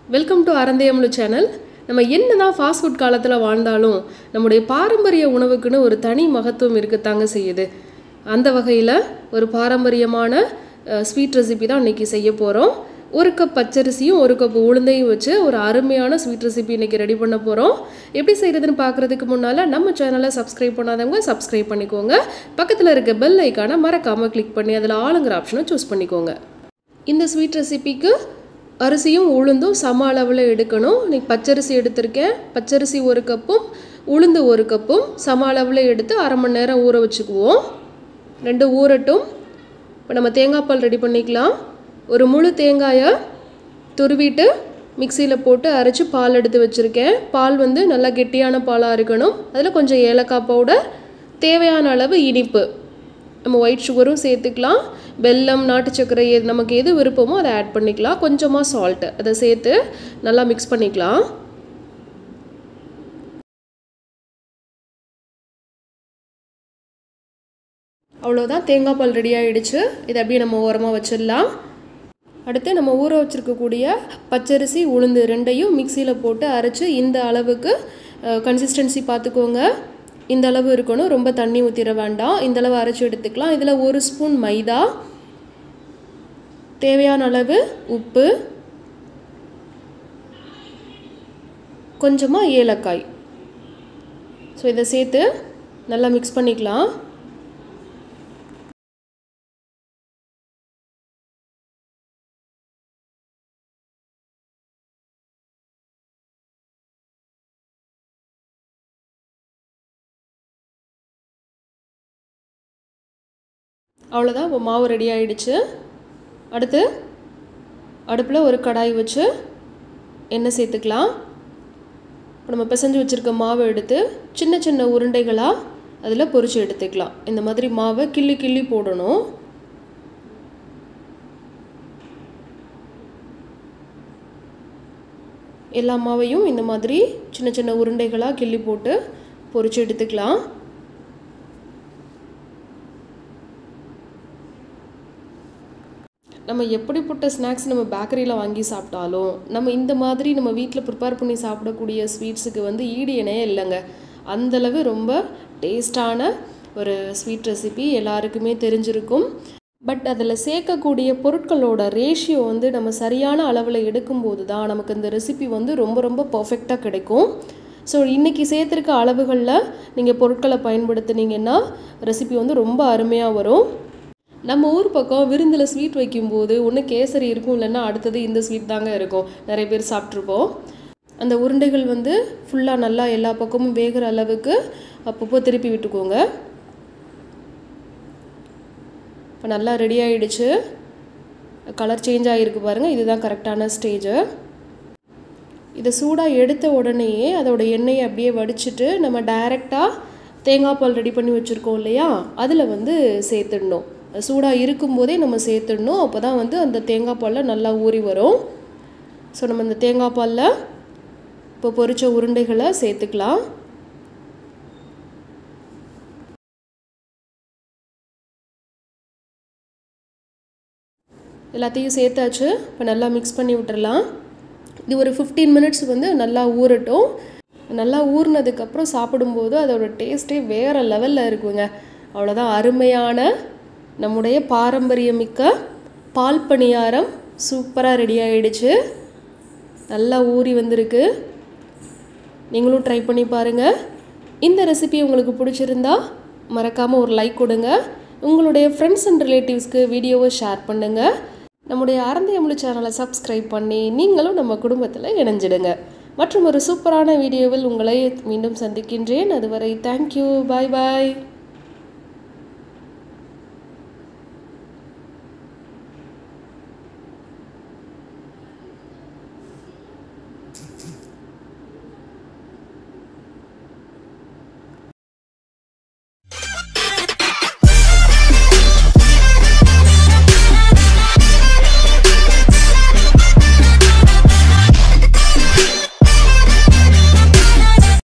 welcome to அரந்தயமுலு channel நம்ம என்னதான் fast food காலத்தில் வாழ்ந்தாலும் நம்முடைய பாரம்பரிய உணவுக்குன்னு ஒரு தனி மகத்துவம் இருக்கத்தாங்க செய்யுது அந்த வகையில் ஒரு பாரம்பரியமான ஸ்வீட் ரெசிபி தான் இன்றைக்கி செய்ய போகிறோம் ஒரு கப் பச்சரிசியும் ஒரு கப் உளுந்தையும் வச்சு ஒரு அருமையான ஸ்வீட் ரெசிபி இன்றைக்கி ரெடி பண்ண போகிறோம் எப்படி செய்கிறதுன்னு பார்க்குறதுக்கு முன்னால் நம்ம சேனலை சப்ஸ்கிரைப் பண்ணாதவங்க சப்ஸ்கிரைப் பண்ணிக்கோங்க பக்கத்தில் இருக்க பெல் ஐக்கானை மறக்காமல் கிளிக் பண்ணி அதில் ஆளுங்கிற ஆப்ஷனை சூஸ் பண்ணிக்கோங்க இந்த ஸ்வீட் ரெசிபிக்கு அரிசியும் உளுந்தும் சம அளவில் எடுக்கணும் இன்னைக்கு பச்சரிசி எடுத்திருக்கேன் பச்சரிசி ஒரு கப்பும் உளுந்து ஒரு கப்பும் சம அளவில் எடுத்து அரை மணி நேரம் ஊற வச்சுக்குவோம் ரெண்டு ஊறட்டும் இப்போ நம்ம தேங்காய் பால் ரெடி பண்ணிக்கலாம் ஒரு முழு தேங்காயை துருவிட்டு மிக்சியில் போட்டு அரைச்சி பால் எடுத்து வச்சுருக்கேன் பால் வந்து நல்லா கெட்டியான பாலாக இருக்கணும் அதில் கொஞ்சம் ஏலக்காய் பவுடர் தேவையான அளவு இனிப்பு நம்ம ஒயிட் சுகரும் சேர்த்துக்கலாம் வெல்லம் நாட்டு சர்க்கரை எது நமக்கு எது விருப்பமோ அதை ஆட் பண்ணிக்கலாம் கொஞ்சமாக சால்ட்டு அதை சேர்த்து நல்லா மிக்ஸ் பண்ணிக்கலாம் அவ்வளோதான் தேங்காய் பால் ரெடி ஆகிடுச்சு இதை அப்படியே நம்ம ஓரமாக வச்சிடலாம் அடுத்து நம்ம ஊற வச்சுருக்கக்கூடிய பச்சரிசி உளுந்து ரெண்டையும் மிக்சியில் போட்டு அரைச்சி இந்த அளவுக்கு கன்சிஸ்டன்சி பார்த்துக்கோங்க இந்த அளவு இருக்கணும் ரொம்ப தண்ணி ஊற்றிட வேண்டாம் இந்த அளவு அரைச்சி எடுத்துக்கலாம் இதில் ஒரு ஸ்பூன் மைதா தேவையான அளவு உப்பு கொஞ்சமாக ஏலக்காய் ஸோ இதை சேர்த்து நல்லா மிக்ஸ் பண்ணிக்கலாம் அவ்வளோதான் இப்போ மாவு ரெடி ஆகிடுச்சு அடுத்து அடுப்பில் ஒரு கடாய் வச்சு எண்ணெய் சேர்த்துக்கலாம் இப்போ நம்ம பிசைஞ்சு வச்சுருக்க மாவை எடுத்து சின்ன சின்ன உருண்டைகளாக அதில் பொரித்து எடுத்துக்கலாம் இந்த மாதிரி மாவை கிள்ளி கிள்ளி போடணும் எல்லா மாவையும் இந்த மாதிரி சின்ன சின்ன உருண்டைகளாக கிள்ளி போட்டு பொரித்து எடுத்துக்கலாம் நம்ம எப்படிப்பட்ட ஸ்நாக்ஸ் நம்ம பேக்கரியில் வாங்கி சாப்பிட்டாலும் நம்ம இந்த மாதிரி நம்ம வீட்டில் ப்ரிப்பேர் பண்ணி சாப்பிடக்கூடிய ஸ்வீட்ஸுக்கு வந்து ஈடு இணையே இல்லைங்க அந்தளவு ரொம்ப டேஸ்டான ஒரு ஸ்வீட் ரெசிபி எல்லாருக்குமே தெரிஞ்சிருக்கும் பட் அதில் சேர்க்கக்கூடிய பொருட்களோட ரேஷியோ வந்து நம்ம சரியான அளவில் எடுக்கும்போது தான் நமக்கு இந்த ரெசிபி வந்து ரொம்ப ரொம்ப பர்ஃபெக்டாக கிடைக்கும் ஸோ இன்றைக்கி சேர்த்துருக்க அளவுகளில் நீங்கள் பொருட்களை பயன்படுத்துனீங்கன்னா ரெசிபி வந்து ரொம்ப அருமையாக வரும் நம்ம ஊர் பக்கம் விருந்தில் ஸ்வீட் வைக்கும்போது ஒன்று கேசரி இருக்கும் இல்லைன்னா அடுத்தது இந்த ஸ்வீட் தாங்க இருக்கும் நிறைய பேர் சாப்பிட்ருப்போம் அந்த உருண்டைகள் வந்து ஃபுல்லாக நல்லா எல்லா பக்கமும் வேகிற அளவுக்கு அப்பப்போ திருப்பி விட்டுக்கோங்க இப்போ நல்லா ரெடி ஆகிடுச்சு கலர் சேஞ்ச் ஆகிருக்கு பாருங்கள் இதுதான் கரெக்டான ஸ்டேஜு இதை சூடாக எடுத்த உடனேயே அதோட எண்ணெயை அப்படியே வடிச்சிட்டு நம்ம டைரெக்டாக தேங்காய் பால் ரெடி பண்ணி வச்சுருக்கோம் இல்லையா அதில் வந்து சேர்த்துடணும் சூடாக இருக்கும்போதே நம்ம சேர்த்துடணும் அப்போ தான் வந்து அந்த தேங்காய் பாலில் நல்லா ஊறி வரும் ஸோ நம்ம இந்த தேங்காய் பாலில் இப்போ பொரித்த உருண்டைகளை சேர்த்துக்கலாம் எல்லாத்தையும் சேர்த்தாச்சு இப்போ நல்லா மிக்ஸ் பண்ணி விட்டுறலாம் இது ஒரு ஃபிஃப்டீன் மினிட்ஸ் வந்து நல்லா ஊறட்டும் நல்லா ஊறினதுக்கப்புறம் சாப்பிடும்போது அதோட டேஸ்ட்டே வேறு லெவலில் இருக்குங்க அவ்வளோதான் அருமையான நம்முடைய பாரம்பரியமிக்க பால் பணியாரம் சூப்பராக ரெடி ஆகிடுச்சு நல்லா ஊறி வந்திருக்கு நீங்களும் ட்ரை பண்ணி பாருங்கள் இந்த ரெசிபி உங்களுக்கு பிடிச்சிருந்தா மறக்காமல் ஒரு லைக் கொடுங்க உங்களுடைய ஃப்ரெண்ட்ஸ் அண்ட் ரிலேட்டிவ்ஸ்க்கு வீடியோவை ஷேர் பண்ணுங்கள் நம்முடைய ஆரந்தியமுழு சேனலை சப்ஸ்கிரைப் பண்ணி நீங்களும் நம்ம குடும்பத்தில் இணைஞ்சிடுங்க மற்றும் ஒரு சூப்பரான வீடியோவில் உங்களை மீண்டும் சந்திக்கின்றேன் அதுவரை தேங்க்யூ பாய் பாய்